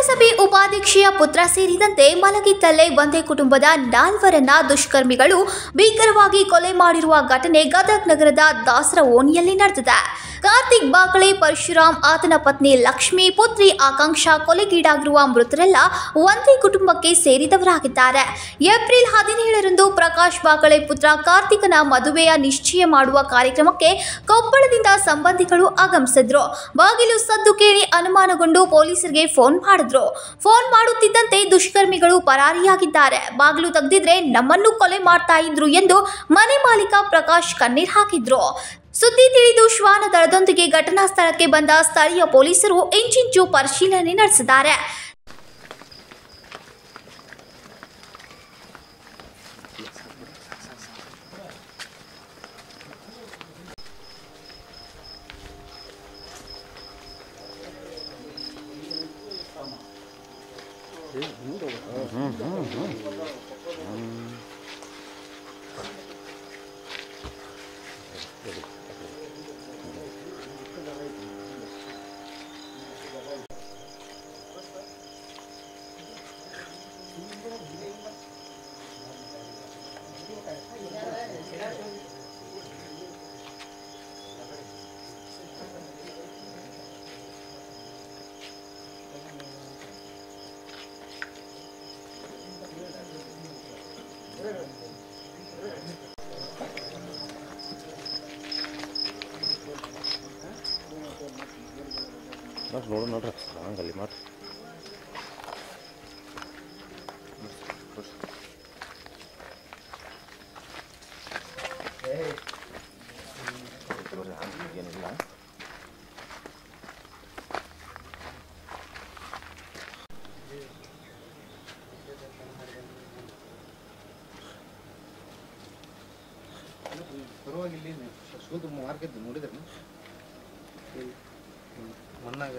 ನಗರಸಭೆ ಉಪಾಧ್ಯಕ್ಷೆಯ ಪುತ್ರ ಸೇರಿದಂತೆ ಮಲಗಿದ್ದಲ್ಲೇ ಒಂದೇ ಕುಟುಂಬದ ನಾಲ್ವರನ್ನ ದುಷ್ಕರ್ಮಿಗಳು ಭೀಕರವಾಗಿ ಕೊಲೆ ಮಾಡಿರುವ ಘಟನೆ ಗದಗ್ ನಗರದ ದಾಸರ ಓಣಿಯಲ್ಲಿ ನಡೆದಿದೆ ಕಾರ್ತಿಕ್ ಬಾಕಳೆ ಪರಶುರಾಮ್ ಆತನ ಪತ್ನಿ ಲಕ್ಷ್ಮಿ ಪುತ್ರಿ ಆಕಾಂಕ್ಷ ಕೊಲೆಗೀಡಾಗಿರುವ ಮೃತರೆಲ್ಲ ಒಂದೇ ಕುಟುಂಬಕ್ಕೆ ಸೇರಿದವರಾಗಿದ್ದಾರೆ ಏಪ್ರಿಲ್ ಹದಿನೇಳರಂದು ಪ್ರಕಾಶ್ ಬಾಕಳೆ ಪುತ್ರ ಕಾರ್ತಿಕನ ಮದುವೆಯ ನಿಶ್ಚಯ ಮಾಡುವ ಕಾರ್ಯಕ್ರಮಕ್ಕೆ ಕೊಪ್ಪಳದಿಂದ ಸಂಬಂಧಿಗಳು ಆಗಮಿಸಿದ್ರು ಬಾಗಿಲು ಸದ್ದು ಕೇಳಿ ಅನುಮಾನಗೊಂಡು ಪೊಲೀಸರಿಗೆ ಫೋನ್ ಮಾಡಿದ್ರು ಫೋನ್ ಮಾಡುತ್ತಿದ್ದಂತೆ ದುಷ್ಕರ್ಮಿಗಳು ಪರಾರಿಯಾಗಿದ್ದಾರೆ ಬಾಗಿಲು ತೆಗೆದಿದ್ರೆ ನಮ್ಮನ್ನು ಕೊಲೆ ಮಾಡ್ತಾ ಇದ್ರು ಎಂದು ಮನೆ ಮಾಲೀಕ ಪ್ರಕಾಶ್ ಕಣ್ಣೀರ್ ಹಾಕಿದ್ರು ಸುದ್ದಿ ತಿಳಿದು ಶ್ವಾನ ದಳದೊಂದಿಗೆ ಘಟನಾ ಸ್ಥಳಕ್ಕೆ ಬಂದ ಸ್ಥಳೀಯ ಪೊಲೀಸರು ಇಂಚಿಂಚು ಪರಿಶೀಲನೆ ನಡೆಸಿದ್ದಾರೆ ನೋಡ್ರಿ ನೋಡು ನೋಡ್ರಿ ಹಂಗಲ್ಲಿ ಮಾಡ್ರಿ ಏನಿಲ್ಲ ಪರವಾಗಿ ಇಲ್ಲಿ ಶುದ್ಧ ಮಾರ್ಕೆಟ್ ನೋಡಿದ್ರಿ ಮಣ್ಣಾಗ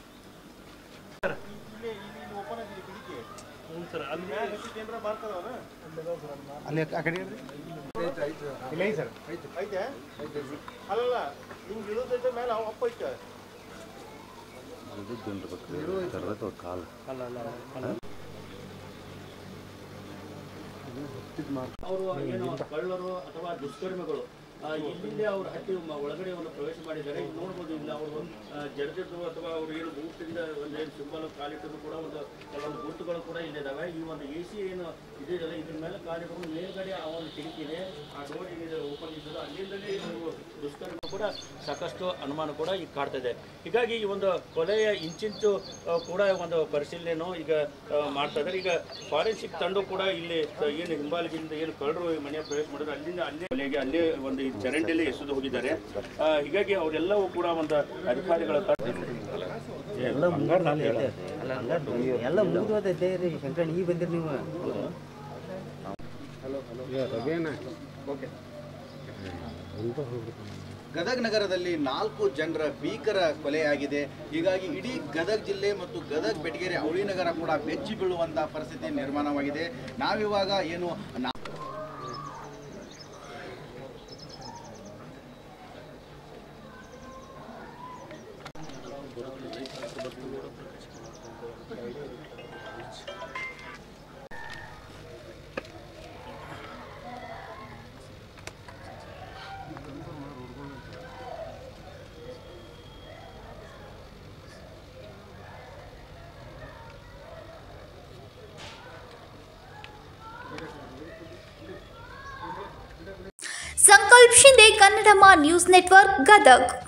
ಅಲ್ಲಿ ಆ ಕಡೆ ಇರ್ರಿ. ಇಲ್ಲ ಐತೆ ಸರ್ ಐತೆ ಅಲ್ಲಲ್ಲ ಹಿಂಗೆ ಇಳಿದೈತೆ ಮೇಲೆ ಅವ ಅಪ್ಪ ಐತೆ ಇದು ದುಂಡ್ಬೇಕು ಕರ್ದೈತೆ ಕಾಲು ಅವರು ಏನು ಕಳ್ಳರು ಅಥವಾ ದುಷ್ಕರ್ಮಿಗಳು ಆ, ಇಲ್ಲಿಂದ ಅವ್ರು ಹತ್ತಿ ಮ- ಒಳಗಡೆ ಒಂದು ಪ್ರವೇಶ ಮಾಡಿದ್ದಾರೆ ಇಲ್ಲಿ ನೋಡ್ಬೋದು ಇಲ್ಲ ಅವರು ಜಡ್ಜದ್ದು ಅಥವಾ ಅವರು ಏನು ಬೂಟಿಂದ ಒಂದು ಏನು ಸಿಂಬಲ್ ಕಾಲಿಟ್ಟದ್ದು ಕೂಡ ಒಂದು ಕೆಲವೊಂದು ಗುರುತುಗಳು ಕೂಡ ಇಲ್ಲಿದ್ದಾವೆ ಈ ಒಂದು ಎ ಸಿ ಏನು ಇದೆಯಲ್ಲ ಇದ್ರ ಮೇಲೆ ಕಾಲಿಟ್ಕೊಂಡು ಮೇಲ್ಗಡೆ ಆ ಒಂದು ಕಿಟಕಿ ಇದೆ ಆ ಡೋರ್ ಏನಿದೆ ಓಪನ್ ಇದ್ದದ್ದು ಅಲ್ಲಿಂದಲೇ ಇವರು ದುಷ್ಕರ್ಮ ಕೂಡ ಸಾಕಷ್ಟು ಅನುಮಾನ ಕೂಡ ಈಗ ಕಾಡ್ತಾ ಇದೆ ಹೀಗಾಗಿ ಈ ಒಂದು ಕೊಲೆಯ ಇಂಚಿಂಚು ಆ, ಕೂಡ ಒಂದು ಪರಿಶೀಲನೆಯನ್ನು ಈಗ ಆ, ಮಾಡ್ತಾ ಇದ್ದಾರೆ ಈಗ ಫಾರೆನ್ಸಿಕ್ ತಂಡ ಕೂಡ ಇಲ್ಲಿ ತ- ಏನು ಹಿಂಬಾಲಿಕೆಯಿಂದ ಏನು ಕಳ್ಳರು ಈ ಮನೆಯ ಪ್ರವೇಶ ಮಾಡಿದ್ರು ಅಲ್ಲಿಂದ ಅಲ್ಲೇ ಕೊಲೆಗೆ ಅಲ್ಲೇ ಒಂದು ಈ ಚರಂಡಿಯಲ್ಲಿ ಎಸೆದು ಹೋಗಿದ್ದಾರೆ ಆ, ಹೀಗಾಗಿ ಅವರೆಲ್ಲವೂ ಕೂಡ ಒಂದು ಅಧಿಕಾರಿಗಳ ತ- ಎಲ್ಲ ಎಲ್ಲ ಮುಗಿದೋದೈತೆ ರೀ ಶಂಕರಣ್ಣ ಈಗ ಬಂದಿರಿ ನೀವು ಗದಗ್ ನಗರದಲ್ಲಿ ನಾಲ್ಕು ಜನರ ಭೀಕರ ಕೊಲೆಯಾಗಿದೆ ಹೀಗಾಗಿ ಇಡೀ ಗದಗ್ ಜಿಲ್ಲೆ ಮತ್ತು ಗದಗ್ ಬೆಟಗೇರಿ ಅವಳಿ ನಗರ ಕೂಡ ಬೆಚ್ಚಿ ಬೀಳುವಂತಹ ಪರಿಸ್ಥಿತಿ ನಿರ್ಮಾಣವಾಗಿದೆ ನಾವಿವಾಗ ಏನು ನಾ- ಸಂಕಲ್ಪ್ ಶಿಂದೆ ಕನ್ನಡಮ ನ್ಯೂಸ್ ನೆಟ್ವರ್ಕ್ ಗದಗ್